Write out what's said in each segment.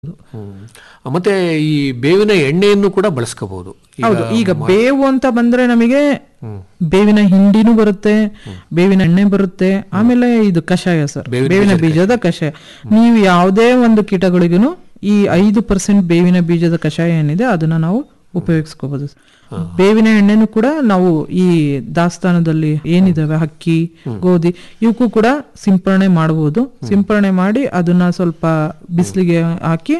ಹ್ಮ್. ಮತ್ತೆ ಈ ಬೇವಿನ ಎಣ್ಣೆಯನ್ನು ಕೂಡ ಬಳಸ್ಕೋಬಹುದು ಹೌದು ಈಗ ಬೇವು ಅಂತ ಬಂದ್ರೆ ನಮಗೆ ಬೇವಿನ ಹಿಂಡಿನೂ ಬರುತ್ತೆ ಬೇವಿನ ಎಣ್ಣೆ ಬರುತ್ತೆ ಆಮೇಲೆ ಇದು ಕಷಾಯ ಸರ್ ಬೇವಿನ ಬೀಜದ ಕಷಾಯ ನೀವು ಯಾವುದೇ ಒಂದು ಕೀಟಗಳಿಗೂ ಈ ಐದು ಪರ್ಸೆಂಟ್ ಬೇವಿನ ಬೀಜದ ಕಷಾಯ ಏನಿದೆ ಅದನ್ನ ನಾವು ಉಪಯೋಗಿಸ್ಕೋಬಹುದು ಬೇವಿನ ಎಣ್ಣೆನೂ ಕೂಡ ನಾವು ಈ ದಾಸ್ತಾನದಲ್ಲಿ ಏನಿದಾವೆ ಹಕ್ಕಿ ಗೋಧಿ ಇವಕ್ಕೂ ಕೂಡ ಸಿಂಪರಣೆ ಮಾಡಬಹುದು ಸಿಂಪರಣೆ ಮಾಡಿ ಅದನ್ನ ಸ್ವಲ್ಪ ಬಿಸಿಲಿಗೆ ಹಾಕಿ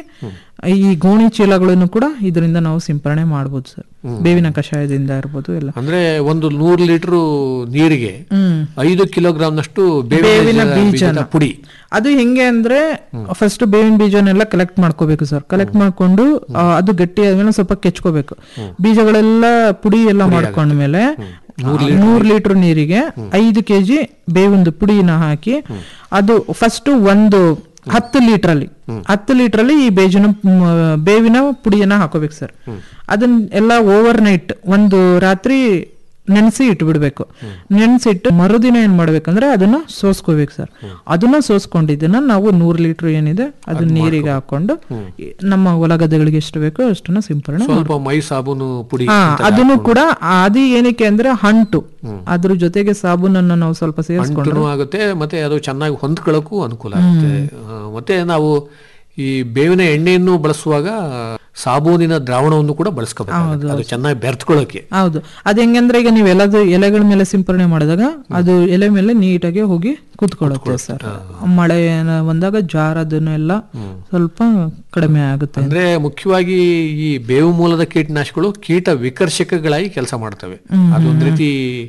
ಈ ಗೋಣಿ ಚೀಲಗಳನ್ನು ಕೂಡ ಇದರಿಂದ ನಾವು ಸಿಂಪರಣೆ ಮಾಡಬಹುದು ಸರ್ ಬೇವಿನ ಕಷಾಯದಿಂದ ಇರ್ಬೋದು ಎಲ್ಲ ಅಂದ್ರೆ ಒಂದು ನೂರು ಲೀಟರ್ ನೀರಿಗೆ ಹ್ಮ್ ಐದು ಕಿಲೋಗ್ರಾಂನಷ್ಟು ಬೇವಿನ ಬೇವಿನ ಬೀಜದ ಬೀಜನ. ಪುಡಿ ಅದು ಹೆಂಗೆ ಅಂದ್ರೆ ಫಸ್ಟ್ ಬೇವಿನ ಬೀಜನೆಲ್ಲ ಕಲೆಕ್ಟ್ ಮಾಡ್ಕೋಬೇಕು ಸರ್ ಕಲೆಕ್ಟ್ ಮಾಡ್ಕೊಂಡು ಆ, ಅದು ಗಟ್ಟಿ ಆದ್ಮೇಲೆ ಸ್ವಲ್ಪ ಕೆಚ್ಕೋಬೇಕು ಬೀಜಗಳೆಲ್ಲ ಪುಡಿ ಎಲ್ಲ ಮಾಡ್ಕೊಂಡ್ಮೇಲೆ ನೂರ್ ಲೀಟರ್ ನೀರಿಗೆ ಐದು ಕೆಜಿ ಬೇವಿಂದು ಪುಡಿನ ಹಾಕಿ ಅದು ಫಸ್ಟ್ ಒಂದು ಹತ್ತು ಲೀಟರ್ ಅಲ್ಲಿ ಹತ್ತು ಲೀಟರ್ ಅಲ್ಲಿ ಈ ಬೇಜಿನ ಮ್, ಬೇವಿನ ಪುಡಿಯನ್ನ ಹಾಕೋಬೇಕು ಸರ್ ಅದನ್ನ ಎಲ್ಲ ಓವರ್ ನೈಟ್ ಒಂದು ರಾತ್ರಿ ನೆನೆಸಿ ಇಟ್ಬಿಡ್ಬೇಕು ನೆನೆಸಿಟ್ಟು ಮರುದಿನ ಏನ್ ಮಾಡ್ಬೇಕಂದ್ರೆ ಅದನ್ನ ಸೋಸ್ಕೋಬೇಕು ಸರ್ ಅದನ್ನ ಸೋಸ್ಕೊಂಡಿದ್ದನ್ನ ನಾವು ನೂರ್ ಲೀಟರ್ ಏನಿದೆ ಅದನ್ನ ನೀರಿಗೆ ಹಾಕೊಂಡು ಈ ನಮ್ಮ ಹೊಲ ಗದ್ದೆಗಳಿಗೆ ಎಷ್ಟು ಬೇಕೋ ಅಷ್ಟನ್ನ ಸಿಂಪರಣೆ ಸ್ವಲ್ಪ ಮೈ ಸಾಬೂನು ಪುಡಿ ಹಾ ಅದನ್ನು ಕೂಡ ಅದು ಏನಕ್ಕೆ ಅಂದ್ರೆ ಹಂಟು ಅದ್ರ ಜೊತೆಗೆ ಸಾಬೂನನ್ನ ನಾವು ಸ್ವಲ್ಪ ಸೇರಿಸ್ಕೊಂಡು ಅಂಟುನೂ ಆಗುತ್ತೆ ಮತ್ತೆ ಅದು ಚೆನ್ನಾಗಿ ಹೊಂದ್ಕೊಳ್ಳೋಕ್ಕೂ ಅನುಕೂಲ ಆಗುತ್ತೆ ಆ, ಮತ್ತೆ ನಾವು ಈ ಬೇವಿನ ಎಣ್ಣೆಯನ್ನು ಬಳಸುವಾಗ ಸಾಬೂನಿನ ದ್ರಾವಣವನ್ನು ಕೂಡ ಬಳಸ್ಕೋಬೇಕು ಅದು ಚೆನ್ನಾಗಿ ಬೆರ್ತ್ಕೊಳ್ಳೋಕೆ ಹೌದು ಅದ್ ಹೆಂಗಂದ್ರೆ ಈಗ ನೀವು ಎಲ್ಲದು ಎಲೆಗಳ ಮೇಲೆ ಸಿಂಪರಣೆ ಮಾಡಿದಾಗ ಅದು ಎಲೆ ಮೇಲೆ ನೀಟಾಗಿ ಹೋಗಿ ಕೂತ್ಕೊಳ್ಳುತ್ತೆ ಸರ್ ಮಳೆ ಏನ ಬಂದಾಗ ಜಾರದನ್ನೆಲ್ಲ ಸ್ವಲ್ಪ ಕಡಿಮೆ ಆಗುತ್ತೆ ಅಂದ್ರೆ ಮುಖ್ಯವಾಗಿ ಈ ಬೇವು ಮೂಲದ ಕೀಟನಾಶಕಗಳು ಕೀಟ ವಿಕರ್ಷಕಗಳಾಗಿ ಕೆಲಸ ಮಾಡ್ತವೆ ಅದೊಂದ್ ರೀತಿ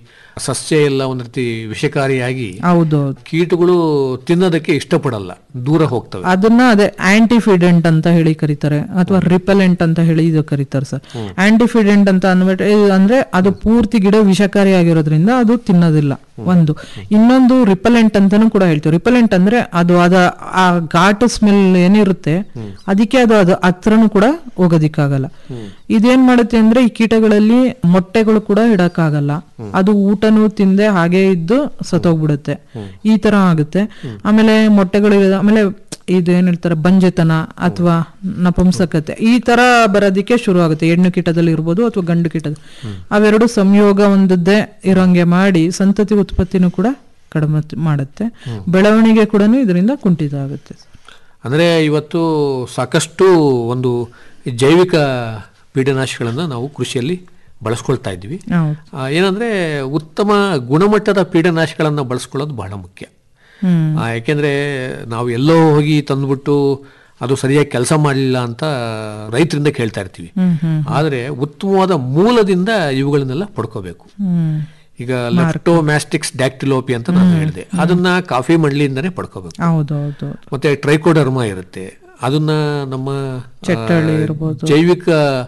ಸಸ್ಯ ಎಲ್ಲ ಒಂದ್ ರೀತಿ ವಿಷಕಾರಿಯಾಗಿ ಹೌದು ಕೀಟಗಳು ತಿನ್ನೋದಕ್ಕೆ ಇಷ್ಟಪಡಲ್ಲ ದೂರ ಹೋಗ್ತವೆ ಅದನ್ನ ಅದೇ ಆಂಟಿಫಿಡೆಂಟ್ ಅಂತ ಹೇಳಿ ಕರೀತಾರೆ ಅಥವಾ ರಿಪೆಲೆಂಟ್ ಅಂತ ಹೇಳಿ ಇದು ಕರೀತಾರೆ ಸರ್ ಆಂಟಿಫಿಡೆಂಟ್ ಅಂತ ಅಂದ್ಬಿಟ್ರೆ ಇದು ಅಂದ್ರೆ ಅದು ಪೂರ್ತಿ ಗಿಡ ವಿಷಕಾರಿ ಆಗಿರೋದ್ರಿಂದ ಅದು ತಿನ್ನೋದಿಲ್ಲ ಒಂದು ಇನ್ನೊಂದು ರಿಪೆಲೆಂಟ್ ಅಂತಾನು ಕೂಡ ಹೇಳ್ತೀವಿ ರಿಪೆಲೆಂಟ್ ಅಂದ್ರೆ ಅದು ಅದ ಆ ಘಾಟು ಸ್ಮೆಲ್ ಏನಿರುತ್ತೆ ಅದಕ್ಕೆ ಅದು ಅದು ಹತ್ರನೂ ಕೂಡ ಹೋಗೋದಿಕ್ಕಾಗಲ್ಲ ಇದೇನ್ ಮಾಡುತ್ತೆ ಅಂದ್ರೆ ಈ ಕೀಟಗಳಲ್ಲಿ ಮೊಟ್ಟೆಗಳು ಕೂಡ ಇಡಕ್ಕಾಗಲ್ಲ ಅದು ಊಟನೂ ತಿಂದೆ ಹಾಗೆ ಇದ್ದು ಸತ್ತೋಗ್ಬಿಡುತ್ತೆ ಈ ತರ ಆಗುತ್ತೆ ಆಮೇಲೆ ಮೊಟ್ಟೆಗಳು ಇರೋದು- ಆಮೇಲೆ ಇದು ಏನ್ ಹೇಳ್ತಾರೆ ಬಂಜೆತನ ಅಥವಾ ನಪುಂಸಕತೆ ಈ ತರ ಬರೋದಿಕ್ಕೆ ಶುರು ಆಗುತ್ತೆ ಹೆಣ್ಣು ಕೀಟದಲ್ಲಿ ಇರ್ಬೋದು ಅಥವಾ ಗಂಡು ಕೀಟದ ಅವೆರಡು ಸಂಯೋಗ ಹೊಂದದ್ದೇ ಇರೋಂಗೆ ಮಾಡಿ ಸಂತತಿ ಉತ್ಪತ್ತಿನೂ ಕೂಡ ಕಡಿಮೆ ಮಾಡುತ್ತೆ ಬೆಳವಣಿಗೆ ಕೂಡ ಇದರಿಂದ ಕುಂಠಿತ ಆಗುತ್ತೆ ಅಂದ್ರೆ ಇವತ್ತು ಸಾಕಷ್ಟು ಒಂದು ಜೈವಿಕ ಪೀಡನಾಶಗಳನ್ನು ನಾವು ಕೃಷಿಯಲ್ಲಿ ಬಳಸ್ಕೊಳ್ತಾ ಇದ್ವಿ ಹೌದು ಆ, ಏನಂದ್ರೆ ಉತ್ತಮ ಗುಣಮಟ್ಟದ ಪೀಡನಾಶಗಳನ್ನು ಬಳಸ್ಕೊಳ್ಳೋದು ಬಹಳ ಮುಖ್ಯ ಹ್ಮ್ ಆ, ಯಾಕೆಂದ್ರೆ ನಾವು ಎಲ್ಲೋ ಹೋಗಿ ತಂದ್ಬಿಟ್ಟು ಅದು ಸರಿಯಾಗಿ ಕೆಲಸ ಮಾಡಲಿಲ್ಲ ಅಂತ ರೈತರಿಂದ ಕೇಳ್ತಾ ಇರ್ತೀವಿ ಹ್ಮ್ ಹ್ಮ್ ಆದರೆ ಉತ್ತಮವಾದ ಮೂಲದಿಂದ ಇವುಗಳನ್ನೆಲ್ಲ ಪಡ್ಕೋಬೇಕು ಹ್ಮ್ ಈಗ ಲೆಫ್ಟೋಮ್ಯಾಸ್ಟಿಕ್ಸ್ ಡ್ಯಾಕ್ಟಿಲೋಪಿ ಅಂತ ನಾನು ಹೇಳಿದೆ ಅದನ್ನ ಕಾಫಿ ಮಂಡಳಿಯಿಂದನೇ ಪಡ್ಕೋಬೇಕು ಹೌದು ಹೌದು ಮತ್ತೆ ಟ್ರೈಕೋಡರ್ಮ ಇರುತ್ತೆ ಅದನ್ನ ನಮ್ಮ ಆ, ಚಟ್ಟಳಿ ಇರ್ಬೋದು. ಜೈವಿಕ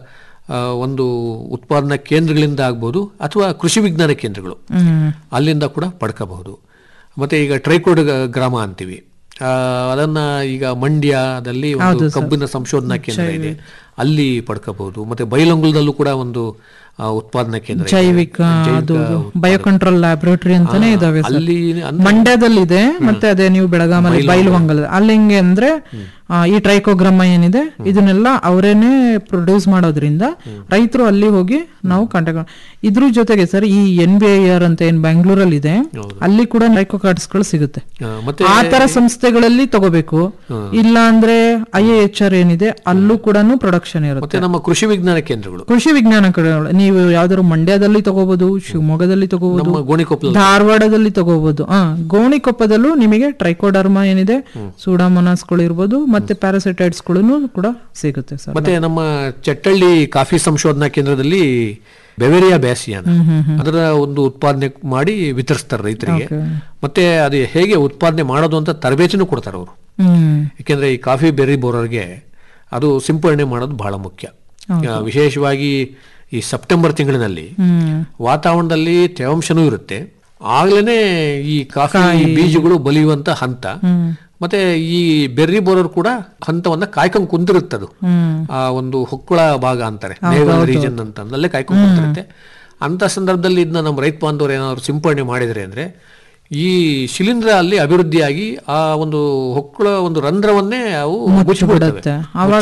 ಆ, ಒಂದು ಉತ್ಪಾದನಾ ಕೇಂದ್ರಗಳಿಂದ ಆಗ್ಬೋದು ಅಥವಾ ಕೃಷಿ ವಿಜ್ಞಾನ ಕೇಂದ್ರಗಳು ಹ್ಮ್ ಅಲ್ಲಿಂದ ಕೂಡ ಪಡ್ಕೋಬಹುದು ಮತ್ತೆ ಈಗ ಟ್ರೈಕೋಡ್ ಗ್ರಾಮ ಅಂತೀವಿ ಆ, ಅದನ್ನ ಈಗ ಮಂಡ್ಯದಲ್ಲಿ ಒಂದು ಕಬ್ಬಿನ ಸಂಶೋಧನಾ ಕೇಂದ್ರ ಇದೆ ಅಲ್ಲಿ ಪಡ್ಕೋಬಹುದು ಮತ್ತೆ ಬೈಲಂಗುಲದಲ್ಲೂ ಕೂಡ ಒಂದು ಆ, ಉತ್ಪಾದನಾ ಕೇಂದ್ರ ಇದೆ. ಜೈವಿಕ ಅದು ಬಯೋಕಂಟ್ರೋಲ್ ಲ್ಯಾಬೊರೇಟರಿ ಅಂತಾನೆ ಇದಾವೆ ಸರ್ ಅಲ್ಲಿ ಮಂಡ್ಯದಲ್ಲಿದೆ ಮತ್ತೆ ಅದೇ ನೀವು ಬೆಳಗಾಮಲ್ಲಿ ಬೈಲುವಂಗಲ ಅಲ್ಲಿ ಹೆಂಗೆ ಅಂದ್ರೆ ಆ, ಈ ಟ್ರೈಕೋಗ್ರಾಮ ಏನಿದೆ ಇದನ್ನೆಲ್ಲ ಅವರೇನೆ ಪ್ರೊಡ್ಯೂಸ್ ಮಾಡೋದ್ರಿಂದ ರೈತರು ಅಲ್ಲಿ ಹೋಗಿ ನಾವು ಕಾಂಟ್ಯಾಕ್ಟ್ ಇದ್ರ ಜೊತೆಗೆ ಸರ್ ಈ ಎನ್ ಬಿ ಐ ಆರ್ ಅಂತ ಏನ್ ಬ್ಯಾಂಗ್ಳೂರಲ್ಲಿ ಇದೆ ಅಲ್ಲಿ ಕೂಡ ಟ್ರೈಕೋ ಕಾರ್ಡ್ಸ್ ಗಳು ಸಿಗುತ್ತೆ ಆ, ಮತ್ತೆ ಆ ತರ ಸಂಸ್ಥೆಗಳಲ್ಲಿ ತಗೋಬೇಕು ಇಲ್ಲ ಅಂದ್ರೆ ಐ ಎ ಎಚ್ ಆರ್ ಏನಿದೆ ಅಲ್ಲೂ ಕೂಡ ಪ್ರೊಡಕ್ಷನ್ ಇರುತ್ತೆ ಮತ್ತೆ ನಮ್ಮ ಕೃಷಿ ವಿಜ್ಞಾನ ಕೇಂದ್ರಗಳು ಕೃಷಿ ವಿಜ್ಞಾನ ಕಡೆಗಳು ನೀವು ಯಾವ್ದಾದ್ರು ಮಂಡ್ಯದಲ್ಲಿ ತಗೋಬಹುದು ಶಿವಮೊಗ್ಗದಲ್ಲಿ ತಗೋಬಹುದು ನಮ್ಮ ಗೋಣಿಕೊಪ್ಪಲ ಧಾರವಾಡದಲ್ಲಿ ತಗೋಬಹುದು ಆ ಗೋಣಿಕೊಪ್ಪದಲ್ಲೂ ನಿಮಗೆ ಟ್ರೈಕೋಡರ್ಮಾ ಏನಿದೆ ಸೂಡಾಮೊನಾಸ್ಗಳು ಇರ್ಬೋದು ಮತ್ತೆ ಪ್ಯಾರಾಸೈಟೈಡ್ಸ್ ಗಳು ಕೂಡ ಸಿಗುತ್ತೆ ಸರ್ ಮತ್ತೆ ನಮ್ಮ ಚಟ್ಟಳ್ಳಿ ಕಾಫಿ ಸಂಶೋಧನಾ ಕೇಂದ್ರದಲ್ಲಿ ಬೆವೆರಿಯಾ ಬ್ಯಾಸಿಯಾನ ಅದರ ಒಂದು ಉತ್ಪಾದನೆ ಮಾಡಿ ವಿತರಿಸ್ತಾರೆ ರೈತರಿಗೆ ಮತ್ತೆ ಅದು ಹೇಗೆ ಉತ್ಪಾದನೆ ಮಾಡೋದು ಅಂತ ತರಬೇತಿನೂ ಕೊಡ್ತಾರೆ ಅವರು ಹ್ಮ್ ಯಾಕೆಂದ್ರೆ ಈ ಕಾಫಿ ಬೆರ್ರಿ ಬೋರರ್ಗೆ ಅದು ಸಿಂಪಡಣೆ ಮಾಡೋದು ಬಹಳ ಮುಖ್ಯ ಆ, ವಿಶೇಷವಾಗಿ ಈ ಸೆಪ್ಟೆಂಬರ್ ತಿಂಗಳಿನಲ್ಲಿ ಹ್ಮ್ ವಾತಾವರಣದಲ್ಲಿ ತೇವಾಂಶನೂ ಇರುತ್ತೆ ಆಗ್ಲೇನೆ ಈ ಕಾಫಿ ಬೀಜಗಳು ಬಲಿಯುವಂತ ಹಂತ ಹ್ಮ್ ಮತ್ತೆ ಈ ಬೆರ್ರಿ ಬೋರರ್ ಕೂಡ ಹಂತವನ್ನ ಕಾಯ್ಕೊಂಡ್ ಕುಂದಿರುತ್ತದು ಹ್ಮ್ ಆ ಒಂದು ಹೊಕ್ಕಳ ಭಾಗ ಅಂತಾರೆ ನೇವಲ್ ರೀಜನ್ ಅಂತ ಅಲ್ಲೇ ಕಾಯ್ಕೊಂಡ್ ಕುಂತಿರುತ್ತೆ ಅಂತ ಸಂದರ್ಭದಲ್ಲಿ ಇದನ್ನ ನಮ್ಮ ರೈತ ಬಾಂಧವರು ಏನಾದ್ರು ಸಿಂಪಡಣೆ ಮಾಡಿದ್ರೆ ಅಂದ್ರೆ ಈ ಶಿಲೀಂಧ್ರ ಅಲ್ಲಿ ಅಭಿವೃದ್ಧಿಯಾಗಿ ಆ ಒಂದು ಹೊಕ್ಕಳ ಒಂದು ರಂಧ್ರವನ್ನೇ ಅವು ಮುಚ್ಚಿಬಿಡ್ತವೆ ಬಿಡುತ್ತೆ ಅವಾಗ